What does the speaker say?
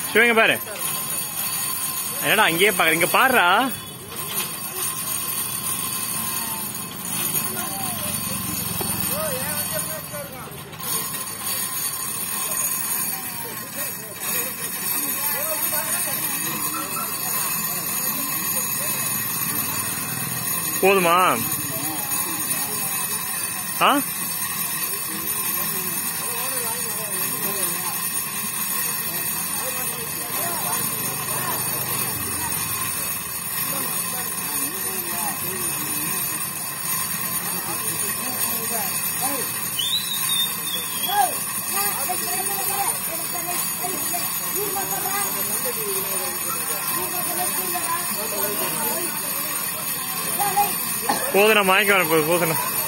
சிவங்க பாரு என்னடா அங்கேயே பாக்குற இங்க பாருடா போதுமா ஆ போதுண்ணா வாங்கிக்க வரேன் போதுண்ணா